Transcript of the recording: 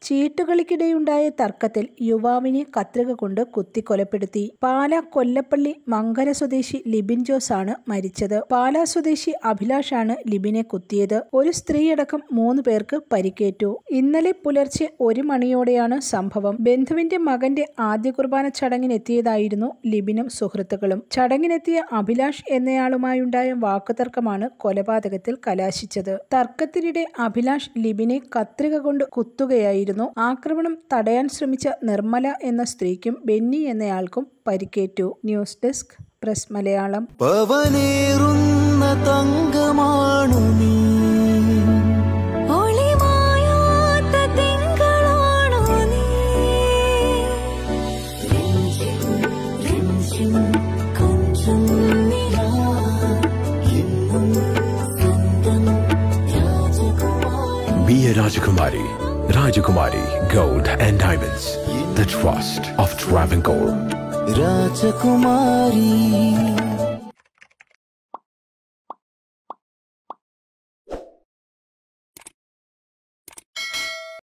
ചീട്ടുകളിക്കിടെയുണ്ടായ തർക്കത്തിൽ യുവാവിനെ കത്രിക കൊണ്ട് കുത്തിക്കൊലപ്പെടുത്തി പാല കൊല്ലപ്പള്ളി മങ്കര സ്വദേശി ലിബിൻ ജോസ് ആണ് മരിച്ചത് പാലാ സ്വദേശി അഭിലാഷാണ് ലിബിനെ കുത്തിയത് ഒരു സ്ത്രീയടക്കം മൂന്ന് പേർക്ക് പരിക്കേറ്റു ഇന്നലെ പുലർച്ചെ ഒരു മണിയോടെയാണ് സംഭവം ബന്ധുവിന്റെ മകന്റെ ആദ്യ കുർബാന ചടങ്ങിനെത്തിയതായിരുന്നു ലിബിനും സുഹൃത്തുക്കളും ചടങ്ങിനെത്തിയ അഭിലാഷ് എന്നയാളുമായുണ്ടായ വാക്കുതർക്കമാണ് കൊലപാതകത്തിൽ കലാശിച്ചത് തർക്കത്തിനിടെ അഭിലാഷ് ലിബിനെ കത്രിക കൊണ്ട് കുത്തുകയായിരുന്നു ആക്രമണം തടയാൻ ശ്രമിച്ച നിർമ്മല എന്ന സ്ത്രീക്കും ബെന്നി എന്നയാൾക്കും പരിക്കേറ്റു ന്യൂസ് ഡെസ്ക് പ്രസ് മലയാളം പവനേറുന്ന തങ്കമാണു നീ ഒളിമായാത്ത തിങ്കളാണോ നീ രഞ്ജിം രഞ്ജിം കൊഞ്ചം നിലാ എന്നും സ്വന്തം രാജകുമാരി Be a Rajakumari. Rajakumari Gold and Diamonds. The trust of Travancore. രാജകുമാരി